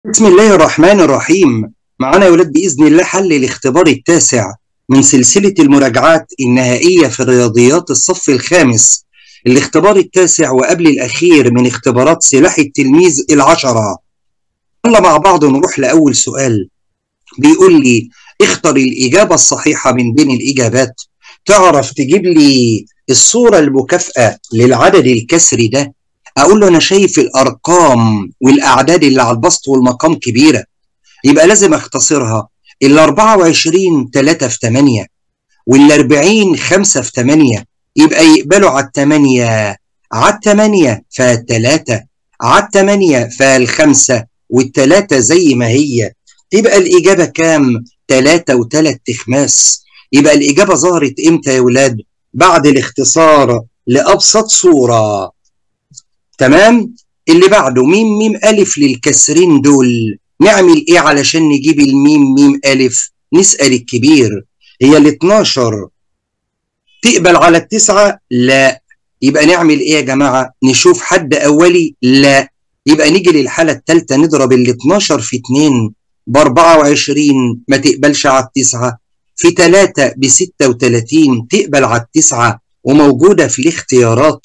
بسم الله الرحمن الرحيم معنا يا ولاد بإذن الله حل الاختبار التاسع من سلسلة المراجعات النهائية في الرياضيات الصف الخامس الاختبار التاسع وقبل الأخير من اختبارات سلاح التلميذ العشرة يلا مع بعض نروح لأول سؤال بيقول لي اختر الإجابة الصحيحة من بين الإجابات تعرف تجيب لي الصورة المكافئة للعدد الكسري ده اقول له انا شايف الارقام والاعداد اللي على البسط والمقام كبيره يبقى لازم اختصرها ال 24 3 في 8 وال 40 5 في 8 يبقى يقبلوا على الثمانية على الثمانية فالثلاثة على الثمانية فالخمسة والثلاثة زي ما هي تبقى الإجابة كام؟ ثلاثة وثلاث تخماس يبقى الإجابة ظهرت إمتى يا ولاد؟ بعد الاختصار لأبسط صورة تمام اللي بعده ميم ميم ألف للكسرين دول نعمل إيه علشان نجيب الميم ميم ألف نسأل الكبير هي ال 12 تقبل على التسعة لا يبقى نعمل إيه يا جماعة نشوف حد أولي لا يبقى نيجي للحالة الثالثة نضرب ال 12 في 2 ب 24 ما تقبلش على التسعة في 3 ب 36 تقبل على التسعة وموجودة في الاختيارات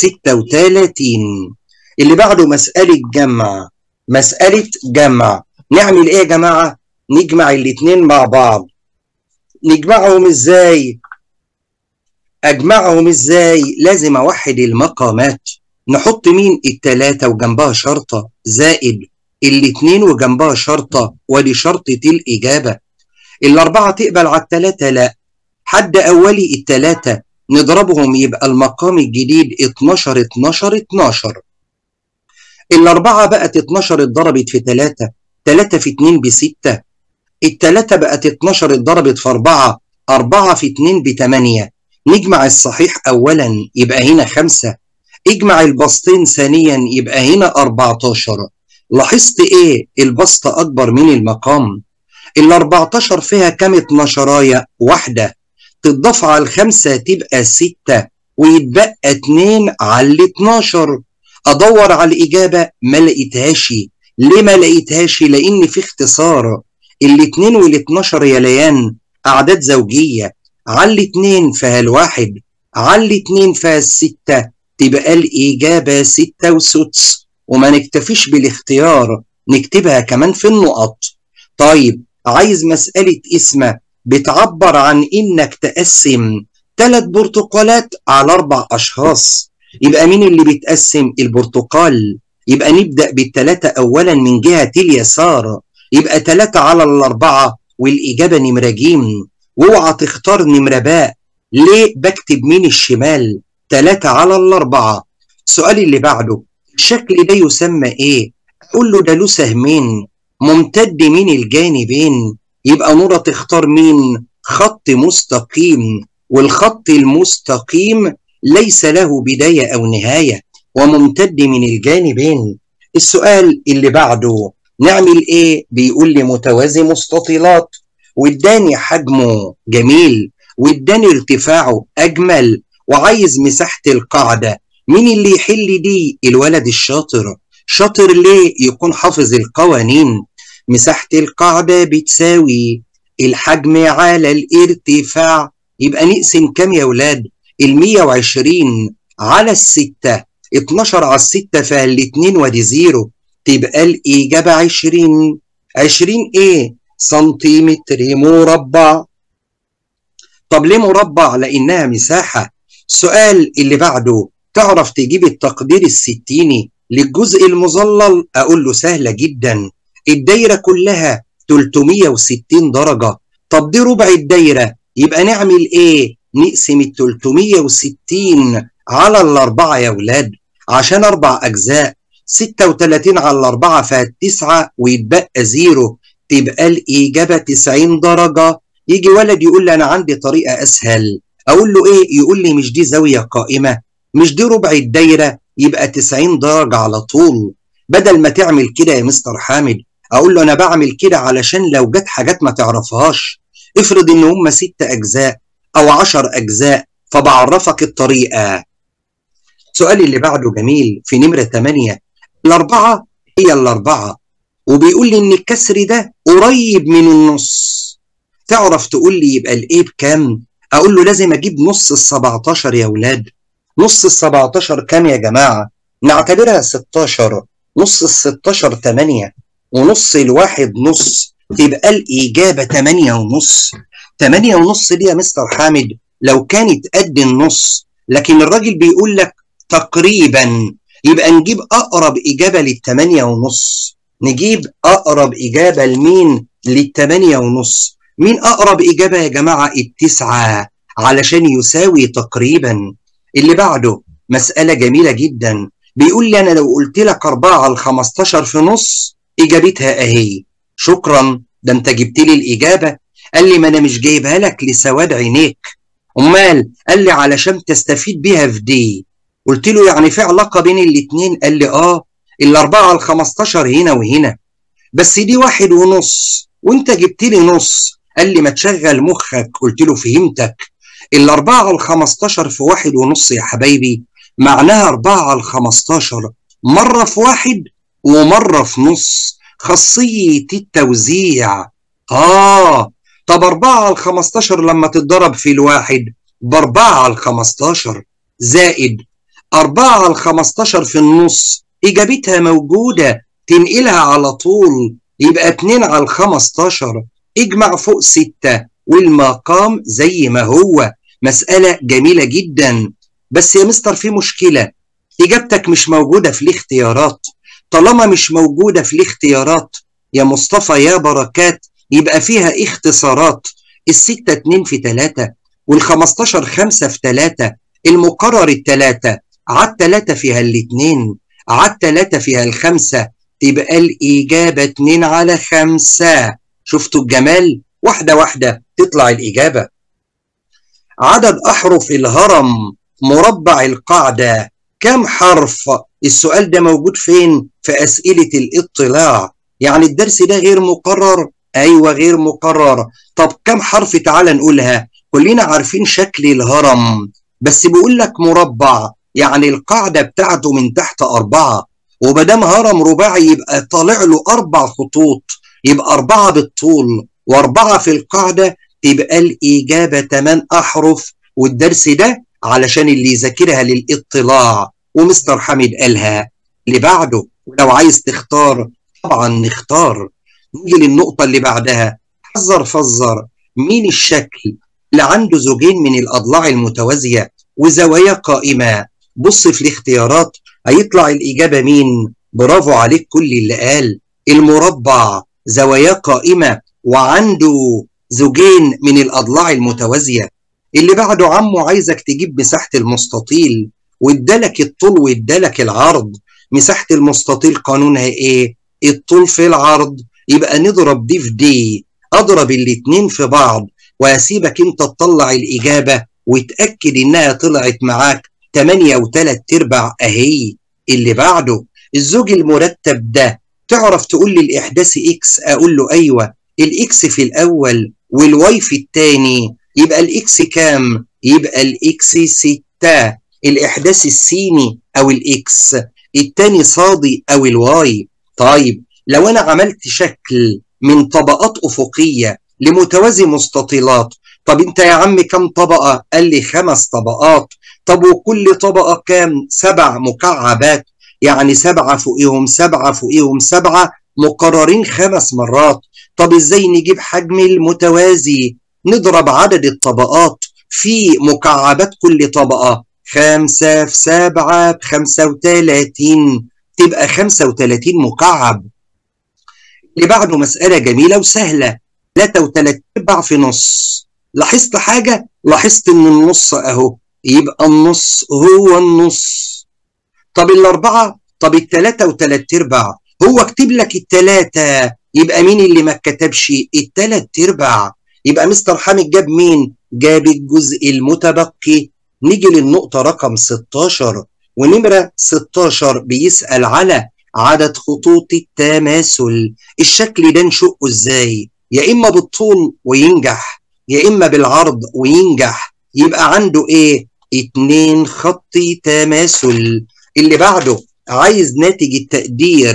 36 اللي بعده مسألة جمع مسألة جمع نعمل ايه يا جماعة نجمع الاتنين مع بعض نجمعهم ازاي اجمعهم ازاي لازم اوحد المقامات نحط مين التلاتة وجنبها شرطة زائد الاتنين وجنبها شرطة ودي شرطة الإجابة الأربعة تقبل على التلاتة لا حد أولي التلاتة نضربهم يبقى المقام الجديد 12 12 12 الأربعة بقت 12 اتضربت في 3 3 في 2 ب 6 التلاتة بقت 12 اتضربت في 4 4 في 2 ب 8 نجمع الصحيح أولا يبقى هنا 5 اجمع البسطين ثانيا يبقى هنا 14 لاحظت ايه البسط أكبر من المقام ال 14 فيها كام 12 واحدة تضاف على الخمسة تبقى ستة ويتبقى اتنين على الاتناشر ادور على الاجابة ما لقيتهاش ليه ما لقيتهاش لان في اختصار الاتنين والاتناشر يا ليان اعداد زوجية على الاتنين فيها الواحد على الاتنين فيها الستة تبقى الاجابة ستة وسدس وما نكتفيش بالاختيار نكتبها كمان في النقط طيب عايز مسألة اسمه بتعبر عن انك تقسم ثلاث برتقالات على اربع اشخاص يبقى مين اللي بيتقسم البرتقال يبقى نبدا بالثلاثه اولا من جهه اليسار يبقى ثلاثه على الاربعه والاجابه نمره جيم واوعى تختار نمره باء ليه بكتب مين الشمال ثلاثه على الاربعه السؤال اللي بعده الشكل ده يسمى ايه اقول له ده له سهمين ممتد من الجانبين يبقى نورة تختار مين خط مستقيم والخط المستقيم ليس له بداية أو نهاية وممتد من الجانبين السؤال اللي بعده نعمل ايه بيقول لي متوازي مستطيلات واداني حجمه جميل واداني ارتفاعه اجمل وعايز مساحة القاعدة مين اللي يحل دي الولد الشاطر شاطر ليه يكون حافظ القوانين مساحة القاعدة بتساوي الحجم على الارتفاع يبقى نقسم كام يا ولاد ال 120 على الستة 12 على الستة فالاتنين ودي زيرو تبقى الإجابة 20 20 إيه؟ سنتيمتر مربع طب ليه مربع؟ لأنها مساحة السؤال اللي بعده تعرف تجيب التقدير الستيني للجزء المظلل أقول له سهلة جدا الدايرة كلها 360 درجة طب دي ربع الدايرة يبقى نعمل ايه نقسم ال 360 على الأربعة يا ولاد عشان أربع أجزاء 36 على الأربعة فالتسعة ويتبقى زيرو تبقى الإجابة 90 درجة يجي ولد يقول لي أنا عندي طريقة أسهل أقول له إيه يقول لي مش دي زاوية قائمة مش دي ربع الدايرة يبقى 90 درجة على طول بدل ما تعمل كده يا مستر حامد اقول له انا بعمل كده علشان لو جت حاجات ما تعرفهاش افرض ان هم ست اجزاء او عشر اجزاء فبعرفك الطريقة السؤال اللي بعده جميل في نمرة 8 الاربعة هي الاربعة وبيقول لي ان الكسر ده قريب من النص تعرف تقول لي يبقى الايه بكام اقول له لازم اجيب نص ال 17 يا ولاد نص ال 17 كام يا جماعه نعتبرها 16 نص ال 16 8 ونص الواحد نص تبقى الإجابة 8 ونص 8 ونص دي يا مستر حامد لو كانت قد النص لكن الراجل بيقول لك تقريبا يبقى نجيب أقرب إجابة للتمانية ونص نجيب أقرب إجابة لمين للتمانية ونص مين أقرب إجابة يا جماعة التسعة علشان يساوي تقريبا اللي بعده مسألة جميلة جدا بيقول لي أنا لو قلت لك 4 على 15 في نص إجابتها أهي شكرا ده أنت جبت لي الإجابة قال لي ما أنا مش جايبها لك لسواد عينيك أمال قال لي علشان تستفيد بيها في دي قلت له يعني في علاقة بين الاتنين قال لي آه الأربعة على 15 هنا وهنا بس دي واحد ونص وأنت جبت لي نص قال لي ما تشغل مخك قلت له فهمتك الأربعة على 15 في واحد ونص يا حبايبي معناها أربعة على 15 مرة في واحد ومرة في نص خاصية التوزيع آه طب أربعة على 15 لما تتضرب في الواحد بأربعة على 15 زائد أربعة على 15 في النص إجابتها موجودة تنقلها على طول يبقى 2 على 15 اجمع فوق 6 والمقام زي ما هو مسألة جميلة جدا بس يا مستر في مشكلة إجابتك مش موجودة في الاختيارات طالما مش موجودة في الاختيارات يا مصطفى يا بركات يبقى فيها اختصارات الستة اتنين في تلاتة والخمستاشر خمسة في تلاتة المقرر التلاتة عاد تلاتة فيها الاتنين عاد تلاتة فيها الخمسة تبقى الإجابة اتنين على خمسة شفتوا الجمال واحدة واحدة تطلع الإجابة عدد أحرف الهرم مربع القاعدة كم حرف السؤال ده موجود فين في أسئلة الاطلاع يعني الدرس ده غير مقرر أيوة غير مقرر طب كم حرف تعال نقولها كلنا عارفين شكل الهرم بس بيقول لك مربع يعني القاعدة بتاعته من تحت أربعة ومادام هرم رباعي يبقى طالع له أربع خطوط يبقى أربعة بالطول وأربعة في القاعدة تبقى الإجابة 8 أحرف والدرس ده علشان اللي يذاكرها للاطلاع ومستر حميد قالها اللي بعده ولو عايز تختار طبعا نختار نيجي للنقطة اللي بعدها حذر فزر مين الشكل اللي عنده زوجين من الأضلاع المتوازية وزوايا قائمة بص في الاختيارات هيطلع الإجابة مين برافو عليك كل اللي قال المربع زوايا قائمة وعنده زوجين من الأضلاع المتوازية اللي بعده عمه عايزك تجيب مساحة المستطيل وادالك الطول وادالك العرض مساحة المستطيل قانونها ايه الطول في العرض يبقى نضرب دي في دي اضرب الاتنين في بعض واسيبك انت تطلع الاجابة وتأكد انها طلعت معاك 8 و3 ارباع اهي اللي بعده الزوج المرتب ده تعرف تقول لي الاحداث اكس اقول له ايوه الاكس في الاول والواي في الثاني يبقى الاكس كام يبقى الاكس 6 الاحداث السيني او الاكس الثاني صادي او الواي طيب لو انا عملت شكل من طبقات افقيه لمتوازي مستطيلات طب انت يا عم كم طبقه قال لي خمس طبقات طب وكل طبقه كام سبع مكعبات يعني سبعه فوقيهم سبعه فوقيهم سبعه مكررين خمس مرات طب ازاي نجيب حجم المتوازي نضرب عدد الطبقات في مكعبات كل طبقة خمسة في سبعة بخمسة وتلاتين تبقى خمسة وتلاتين مكعب اللي بعده مسألة جميلة وسهلة تلاتة وتلات أرباع في نص لاحظت حاجة؟ لاحظت إن النص أهو يبقى النص هو النص طب الأربعة طب التلاتة وتلات أرباع هو اكتب لك التلاتة يبقى مين اللي ما كتبش التلات أرباع يبقى مستر حامد جاب مين؟ جاب الجزء المتبقي نيجي للنقطة رقم 16 ونمرة 16 بيسأل على عدد خطوط التماثل الشكل ده نشقه ازاي؟ يا إما بالطول وينجح يا إما بالعرض وينجح يبقى عنده إيه؟ اتنين خط تماثل اللي بعده عايز ناتج التقدير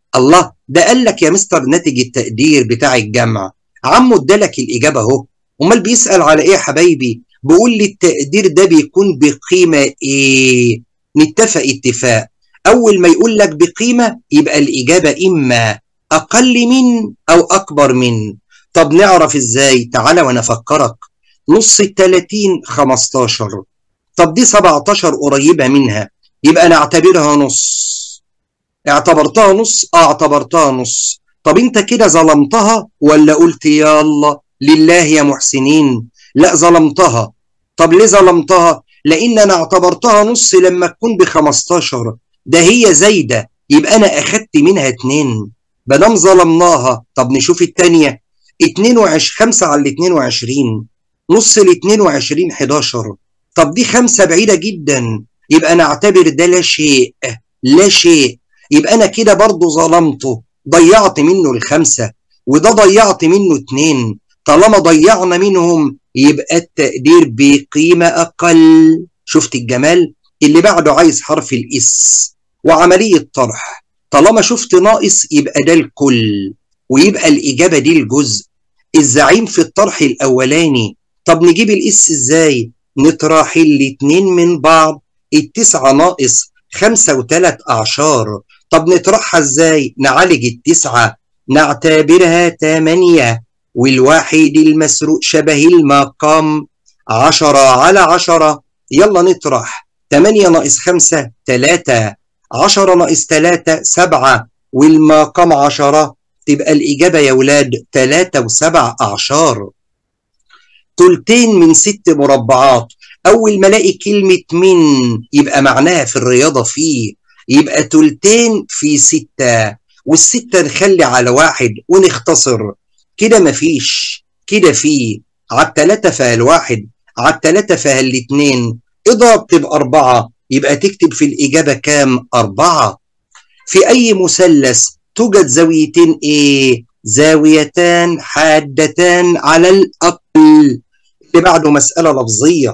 الله ده قال لك يا مستر ناتج التقدير بتاع الجمع عمو ادالك الاجابه اهو امال بيسال على ايه يا حبايبي بيقول لي التقدير ده بيكون بقيمه ايه نتفق اتفاق اول ما يقول لك بقيمه يبقى الاجابه اما اقل من او اكبر من طب نعرف ازاي تعالى وانا افكرك نص ال 30 15 طب دي 17 قريبه منها يبقى نعتبرها نص اعتبرتها نص اه اعتبرتها نص طب انت كده ظلمتها ولا قلت يلا لله يا محسنين لا ظلمتها طب ليه ظلمتها لان انا اعتبرتها نص لما تكون ب 15 ده هي زايده يبقى انا اخدت منها اتنين مادام ظلمناها طب نشوف الثانيه 22 5 على ال 22 نص ال 22 11 طب دي خمسه بعيده جدا يبقى نعتبر ده لا شيء لا شيء يبقى انا كده برضه ظلمته ضيعت منه الخمسه وده ضيعت منه اتنين طالما ضيعنا منهم يبقى التقدير بقيمه اقل شفت الجمال اللي بعده عايز حرف الاس وعمليه طرح طالما شفت ناقص يبقى ده الكل ويبقى الاجابه دي الجزء الزعيم في الطرح الاولاني طب نجيب الاس ازاي نطرح الاتنين من بعض التسعة ناقص خمسة وتلات أعشار طب نطرحها ازاي نعالج التسعة نعتبرها تمانية والواحد المسروق شبه المقام عشرة على عشرة يلا نطرح تمانية ناقص خمسة تلاتة عشرة ناقص تلاتة سبعة والمقام عشرة تبقى الإجابة يا ولاد تلاتة وسبع أعشار تلتين من ست مربعات أول ما ألاقي كلمة من يبقى معناها في الرياضة فيه يبقى تلتين في ستة والستة نخلي على واحد ونختصر كده مفيش كده في على التلاتة فيها الواحد على التلاتة فيها الاتنين اضرب تبقى أربعة يبقى تكتب في الإجابة كام؟ أربعة في أي مثلث توجد زاويتين إيه؟ زاويتان حادتان على الأقل اللي بعده مسألة لفظية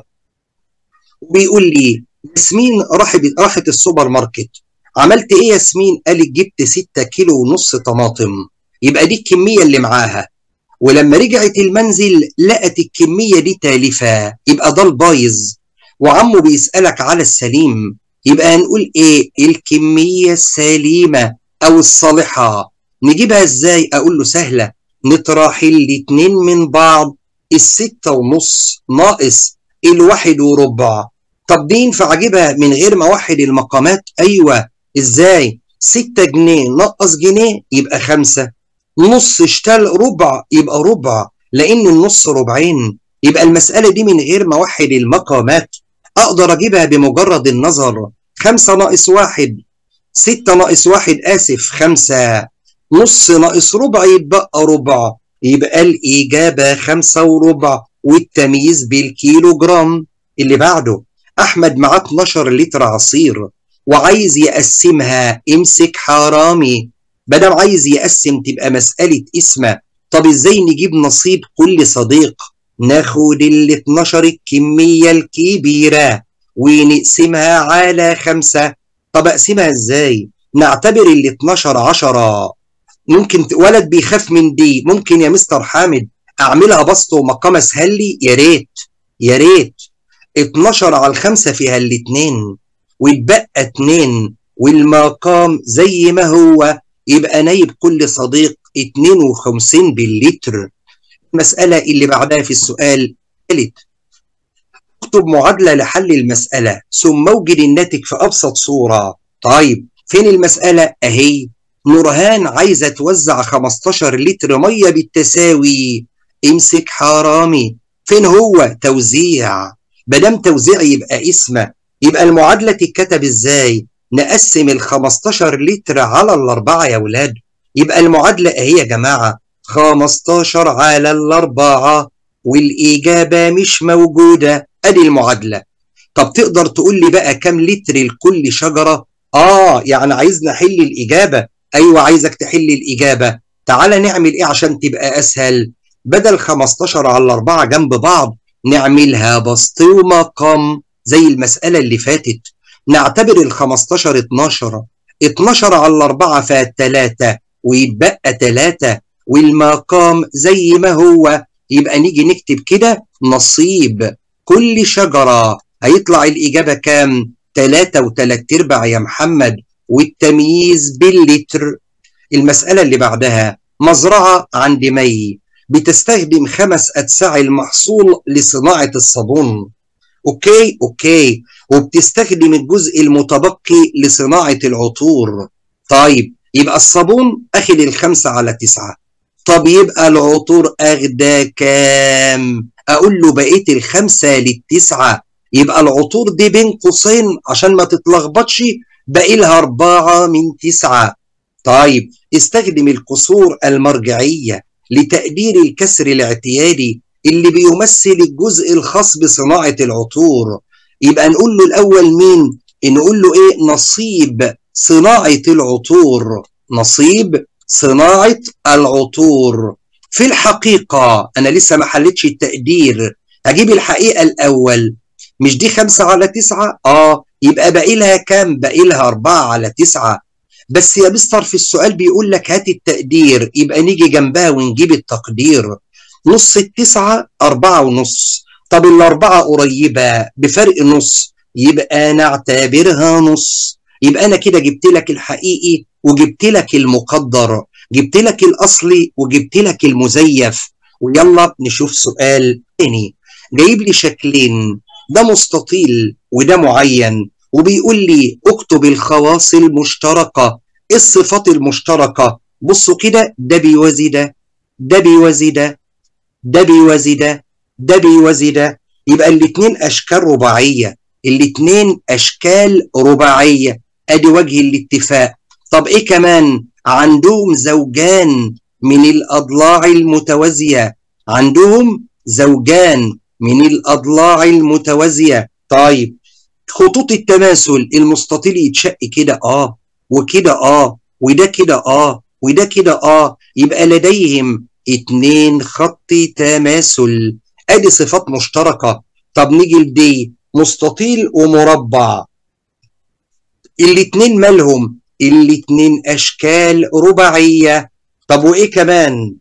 وبيقول لي ياسمين راحت راحت السوبر ماركت عملت ايه ياسمين قالت جبت 6 كيلو ونص طماطم يبقى دي الكميه اللي معاها ولما رجعت المنزل لقت الكميه دي تالفه يبقى ده البايظ وعمه بيسالك على السليم يبقى هنقول ايه الكميه السليمه او الصالحه نجيبها ازاي اقول له سهله نطرح الاتنين من بعض الستة ونص ناقص الواحد وربع طب دي ينفع اجيبها من غير ما اوحد المقامات ايوه ازاي 6 جنيه نقص جنيه يبقى خمسة نص اشتل ربع يبقى ربع لان النص ربعين يبقى المسألة دي من غير ما اوحد المقامات اقدر اجيبها بمجرد النظر خمسة ناقص واحد ستة ناقص واحد اسف خمسة نص ناقص ربع يبقى ربع يبقى الإجابة خمسة وربع والتمييز بالكيلو جرام اللي بعده أحمد معاه 12 لتر عصير وعايز يقسمها امسك حرامي بدل عايز يقسم تبقى مسألة اسمه طب ازاي نجيب نصيب كل صديق ناخد ال 12 الكمية الكبيرة ونقسمها على خمسة طب اقسمها ازاي نعتبر ال 12 عشرة ممكن ولد بيخاف من دي ممكن يا مستر حامد اعملها بسط ومقام اسهل لي يا ريت يا ريت 12 على الخمسة فيها الاتنين ويتبقى اتنين والمقام زي ما هو يبقى نايب كل صديق 52 باللتر المسألة اللي بعدها في السؤال قالت اكتب معادلة لحل المسألة ثم اوجد الناتج في أبسط صورة طيب فين المسألة أهي نورهان عايزة توزع 15 لتر مية بالتساوي امسك حرامي فين هو توزيع مادام توزيع يبقى اسمه يبقى المعادلة تتكتب ازاي نقسم ال 15 لتر على الأربعة يا ولاد يبقى المعادلة اهي يا جماعة 15 على الأربعة والإجابة مش موجودة أدي المعادلة طب تقدر تقول لي بقى كم لتر لكل شجرة؟ آه يعني عايزنا أحل الإجابة أيوة عايزك تحل الإجابة تعالى نعمل إيه عشان تبقى أسهل بدل 15 على الأربعة جنب بعض نعملها بسط ومقام زي المسألة اللي فاتت نعتبر ال 15 12 12 على الأربعة فالتلاتة ويتبقى تلاتة والمقام زي ما هو يبقى نيجي نكتب كده نصيب كل شجرة هيطلع الإجابة كام؟ تلاتة وتلات أرباع يا محمد والتمييز باللتر المسألة اللي بعدها مزرعة عند مي بتستخدم خمس أتساع المحصول لصناعة الصابون أوكي أوكي وبتستخدم الجزء المتبقي لصناعة العطور طيب يبقى الصابون أخد الخمسة على تسعة طب يبقى العطور أخدى كام أقول له بقيت الخمسة للتسعة يبقى العطور دي بين قوسين عشان ما تتلخبطش باقي لها أربعة من تسعة طيب استخدم القصور المرجعية لتقدير الكسر الاعتيادي اللي بيمثل الجزء الخاص بصناعة العطور يبقى نقول له الأول مين؟ نقول له إيه؟ نصيب صناعة العطور نصيب صناعة العطور في الحقيقة أنا لسه ما حلتش التقدير هجيب الحقيقة الأول مش دي خمسة على تسعة؟ آه يبقى باقي لها كام؟ باقي لها أربعة على تسعة بس يا مستر في السؤال بيقول لك هات التقدير يبقى نيجي جنبها ونجيب التقدير نص التسعة أربعة ونص طب الأربعة قريبة بفرق نص يبقى نعتبرها نص يبقى أنا كده جبت لك الحقيقي وجبت لك المقدر جبت لك الأصلي وجبت لك المزيف ويلا نشوف سؤال تاني جايب لي شكلين ده مستطيل وده معين وبيقول لي اكتب الخواص المشتركة الصفات المشتركة بصوا كده ده بيوازي ده ده بيوازي ده ده بيوازي ده ده بيوازي ده يبقى الاتنين اشكال رباعية الاتنين اشكال رباعية ادي وجه الاتفاق طب ايه كمان عندهم زوجان من الاضلاع المتوازية عندهم زوجان من الاضلاع المتوازية طيب خطوط التماثل المستطيل يتشق كده اه وكده اه وده كده اه وده كده اه يبقى لديهم اتنين خط تماثل ادي صفات مشتركة طب نيجي لدي مستطيل ومربع الاتنين مالهم الاتنين اشكال رباعية طب وايه كمان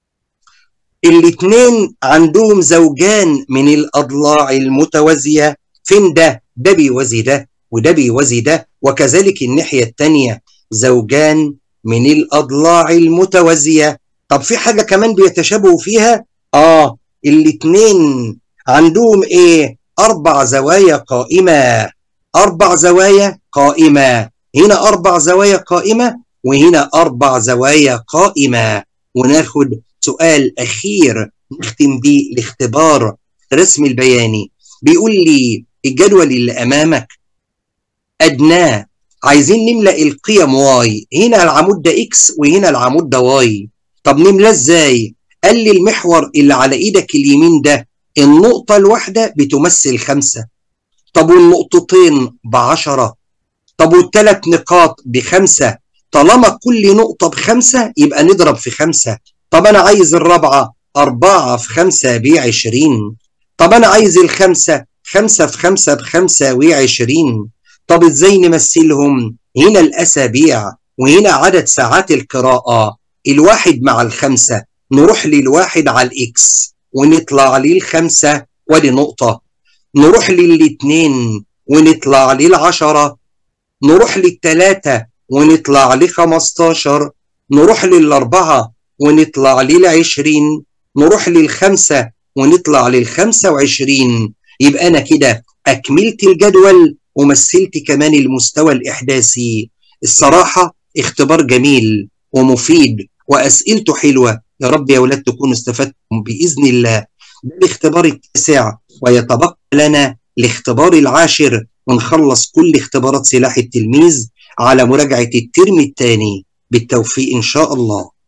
الاتنين عندهم زوجان من الاضلاع المتوازية فين ده ده بيوازي ده وده بيوازي ده وكذلك الناحية التانية زوجان من الأضلاع المتوازية طب في حاجة كمان بيتشابهوا فيها آه الاتنين عندهم إيه أربع زوايا قائمة أربع زوايا قائمة هنا أربع زوايا قائمة وهنا أربع زوايا قائمة وناخد سؤال أخير نختم بيه الاختبار رسم البياني بيقول لي الجدول اللي امامك ادناه عايزين نملا القيم واي هنا العمود ده اكس وهنا العمود ده واي طب نملاه ازاي قال لي المحور اللي على ايدك اليمين ده النقطة الواحدة بتمثل خمسة طب والنقطتين بعشرة طب والثلاث نقاط بخمسة طالما كل نقطة بخمسة يبقى نضرب في خمسة طب أنا عايز الرابعة أربعة في خمسة بعشرين طب أنا عايز الخمسة خمسة في خمسة بخمسة وعشرين طب ازاي نمثلهم هنا الأسابيع وهنا عدد ساعات القراءة الواحد مع الخمسة نروح للواحد على الإكس ونطلع للخمسة ودي نقطة نروح للاتنين ونطلع للعشرة نروح للتلاتة ونطلع لخمستاشر نروح للأربعة ونطلع للعشرين نروح للخمسة ونطلع للخمسة وعشرين يبقى أنا كده أكملت الجدول ومثلت كمان المستوى الإحداثي الصراحة اختبار جميل ومفيد وأسئلته حلوة يا رب يا ولاد تكونوا استفدتم بإذن الله ده الاختبار التاسع ويتبقى لنا الاختبار العاشر ونخلص كل اختبارات سلاح التلميذ على مراجعة الترم الثاني بالتوفيق إن شاء الله